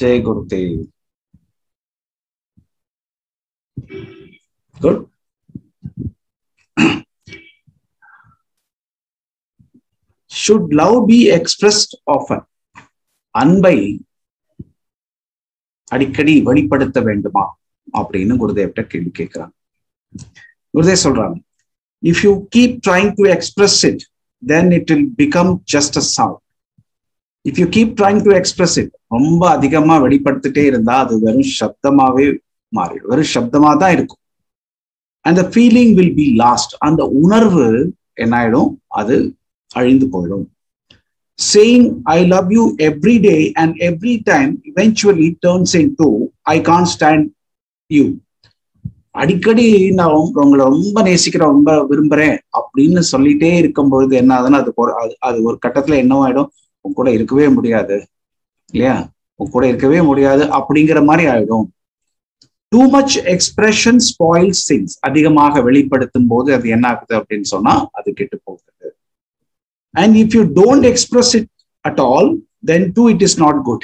Jai Gurudev good should love be expressed often அன்பை அடிக்கடி வெளிப்படுத்த வேண்டுமா அப்படின்னு குருதேவ்கிட்ட கேள்வி கேட்கிறாங்க குருதேவ் சொல்றாங்க if you keep trying to express it then it will become just a sound if you keep trying to express it ரொம்ப அதிகமா வெளிப்படுத்திட்டே இருந்தா அது வெறும் சப்தமாவே மாறிடும் வெறும் சப்தமா தான் இருக்கும் அந்த ஃபீலிங் வில் பி லாஸ்ட் அந்த உணர்வு என்ன ஆயிடும் அது அழிந்து போயிடும் saying I love you every day and every time eventually turns into I can't stand you. அடிக்கடி நான் உங்களை ரொம்ப நேசிக்கிறேன் ரொம்ப விரும்புறேன் அப்படின்னு சொல்லிட்டே இருக்கும் பொழுது என்ன ஆகுதுன்னா அது அது அது ஒரு கட்டத்துல என்னவாயிடும் உன் கூட இருக்கவே முடியாது இல்லையா உன் கூட இருக்கவே முடியாது அப்படிங்கிற மாதிரி ஆயிடும் too much expression spoil things அதிகமாக வெளிப்படுத்தும் போது அது என்ன ஆகுது அப்படின்னு சொன்னா அது கெட்டு போகுது and if you don't express it at all then too it is not good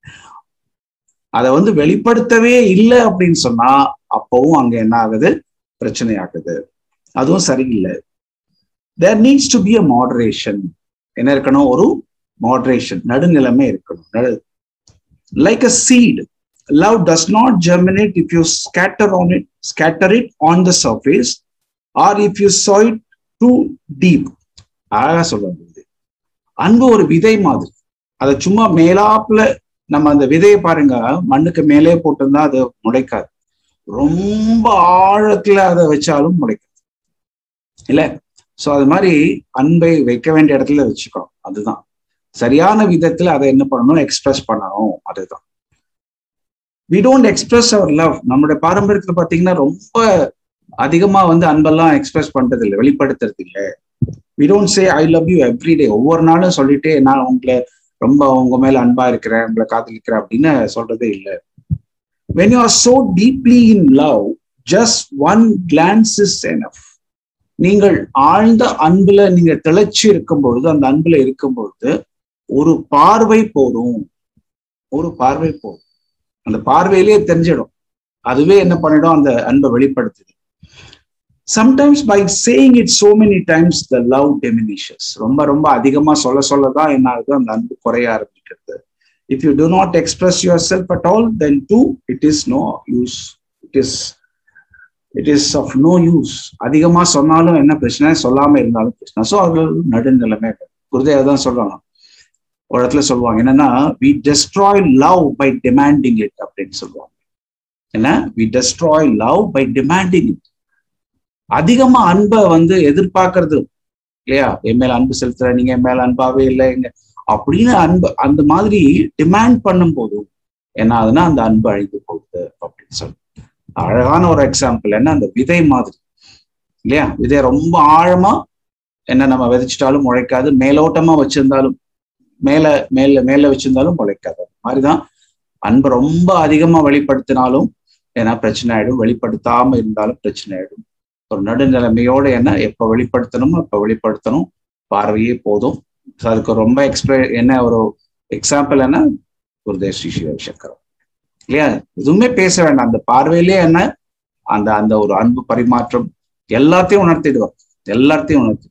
அதை வந்து வெளிப்படுத்தவே இல்லை அப்படின்னு சொன்னா அப்பவும் அங்க என்ன ஆகுது பிரச்சனை ஆகுது அதுவும் சரியில்லை there needs to be a moderation என்ன இருக்கணும் ஒரு மாடரேஷன் நடுநிலைமை இருக்கணும் நடு like a seed love does not germinate if you scatter on it scatter it on the surface or if you sow it too deep அழகா சொல்றது அன்பு ஒரு விதை மாதிரி அதை சும்மா மேலாப்புல நம்ம அந்த விதையை பாருங்க மண்ணுக்கு மேலே போட்டிருந்தா அது முளைக்காது ரொம்ப ஆழத்துல அதை வச்சாலும் முளைக்காது இல்ல சோ அது மாதிரி அன்பை வைக்க வேண்டிய இடத்துல வச்சுக்கணும் அதுதான் சரியான விதத்துல அதை என்ன பண்ணணும் எக்ஸ்பிரஸ் பண்ணணும் அதுதான் we don't express our love நம்மளுடைய பாரம்பரியத்துல பாத்தீங்கன்னா ரொம்ப அதிகமா வந்து அன்பெல்லாம் எக்ஸ்பிரஸ் பண்றது இல்லை வெளிப்படுத்துறது இல்லை we don't say I love you every day ஒவ்வொரு நாளும் சொல்லிட்டு நான் உங்களை ரொம்ப உங்க மேல அன்பா இருக்கிறேன் உங்களை காதலிக்கிறேன் அப்படின்னு சொல்றதே இல்லை when you are so deeply in love just one glance is enough நீங்கள் ஆழ்ந்த அன்புல நீங்க திளைச்சு இருக்கும் பொழுது அந்த அன்புல இருக்கும் பொழுது ஒரு பார்வை போதும் ஒரு பார்வை போதும் அந்த பார்வையிலேயே தெரிஞ்சிடும் அதுவே என்ன பண்ணிடும் அந்த அன்பை வெளிப்படுத்துது sometimes by saying it so many times the love diminishes ரொம்ப ரொம்ப அதிகமா சொல்ல சொல்ல தான் என்ன ஆகுது அந்த அன்பு குறைய ஆரம்பிக்கிறது if you do not express yourself at all then too it is no use it is it is of no use அதிகமா சொன்னாலும் என்ன பிரச்சனை சொல்லாம இருந்தாலும் பிரச்சனை ஸோ அது நடுநிலைமை குருதேவ தான் சொல்றாங்க ஒரு இடத்துல சொல்லுவாங்க என்னன்னா we destroy love by demanding it அப்படின்னு சொல்லுவாங்க என்ன we destroy love by demanding it அதிகமா அன்பை வந்து எதிர்பார்க்கறது இல்லையா என் மேல அன்பு செலுத்துற நீங்க என் மேல அன்பாவே இல்லைங்க அப்படின்னு அன்பு அந்த மாதிரி டிமாண்ட் பண்ணும் போதும் என்ன ஆகுதுன்னா அந்த அன்பு அழிந்து போகுது அப்படின்னு சொல்லி அழகான ஒரு எக்ஸாம்பிள் என்ன அந்த விதை மாதிரி இல்லையா விதை ரொம்ப ஆழமா என்ன நம்ம விதைச்சிட்டாலும் முளைக்காது மேலோட்டமா வச்சிருந்தாலும் மேல மேல மேல வச்சிருந்தாலும் முளைக்காது மாதிரிதான் அன்பை ரொம்ப அதிகமா வெளிப்படுத்தினாலும் ஏன்னா பிரச்சனை ஆயிடும் வெளிப்படுத்தாம இருந்தாலும் பிரச்சனை ஆயிடும் ஒரு நடுநிலைமையோட என்ன எப்ப வெளிப்படுத்தணுமோ அப்ப வெளிப்படுத்தணும் பார்வையே போதும் அதுக்கு ரொம்ப எக்ஸ்பிர என்ன ஒரு எக்ஸாம்பிள் என்ன குருதேவ் ஸ்ரீ சிவசங்கரம் இல்லையா எதுவுமே பேச வேண்டாம் அந்த பார்வையிலே என்ன அந்த அந்த ஒரு அன்பு பரிமாற்றம் எல்லாத்தையும் உணர்த்திடுவார் எல்லாத்தையும் உணர்த்திடுவார்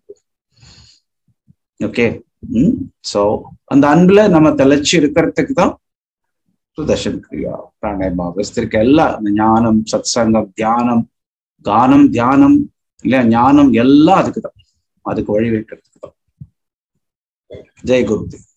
ஓகே ம் ஸோ அந்த அன்புல நம்ம தெளிச்சு இருக்கிறதுக்கு தான் சுதர்ஷன் கிரியா பிராணாயமா வஸ்திருக்க எல்லாம் அந்த ஞானம் சத் சங்கம் தியானம் கானம் தியானம் இல்லையா ஞானம் எல்லாம் அதுக்கு தான் அதுக்கு வழி வைக்கிறதுக்கு தான் ஜெய் குருதேவ்